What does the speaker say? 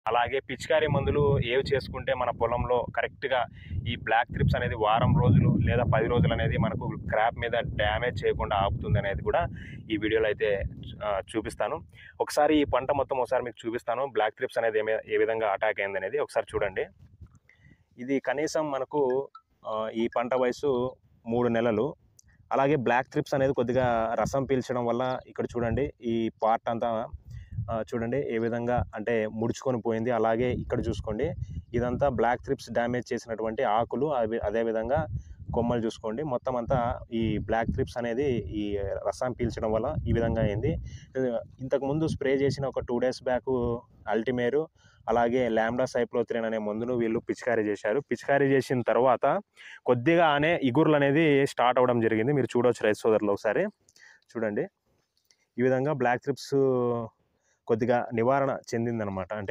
అలాగే పిచికారీ మందులు ఏవి చేసుకుంటే మన పొలంలో కరెక్ట్గా ఈ బ్లాక్ త్రిప్స్ అనేది వారం రోజులు లేదా పది రోజులు అనేది మనకు క్రాప్ మీద డ్యామేజ్ చేయకుండా ఆపుతుంది అనేది కూడా ఈ వీడియోలో అయితే ఆ, చూపిస్తాను ఒకసారి ఈ పంట మొత్తం ఒకసారి మీకు చూపిస్తాను బ్లాక్ త్రిప్స్ అనేది ఏమే ఏ విధంగా అటాక్ అయింది అనేది ఒకసారి చూడండి ఇది కనీసం మనకు ఆ, ఈ పంట వయసు మూడు నెలలు అలాగే బ్లాక్ త్రిప్స్ అనేది కొద్దిగా రసం పీల్చడం వల్ల ఇక్కడ చూడండి ఈ పార్ట్ అంతా ఆ, చూడండి ఏ విధంగా అంటే ముడుచుకొని పోయింది అలాగే ఇక్కడ చూసుకోండి ఇదంతా బ్లాక్ త్రిప్స్ డ్యామేజ్ చేసినటువంటి ఆకులు అవి అదేవిధంగా కొమ్మలు చూసుకోండి మొత్తం అంతా ఈ బ్లాక్ త్రిప్స్ అనేది ఈ రసం పీల్చడం వల్ల ఈ విధంగా అయింది ఇంతకుముందు స్ప్రే చేసిన ఒక టూ డేస్ బ్యాక్ అల్టిమేరు అలాగే ల్యాండా సైప్లోత్రిన్ అనే మందును వీళ్ళు పిచికారీ చేశారు పిచికారీ చేసిన తర్వాత కొద్దిగా అనే ఇగుర్లు అనేది స్టార్ట్ అవ్వడం జరిగింది మీరు చూడవచ్చు రైతు సోదరులు ఒకసారి చూడండి ఈ విధంగా బ్లాక్ త్రిప్స్ కొద్దిగా నివారణ చెందిందనమాట అంటే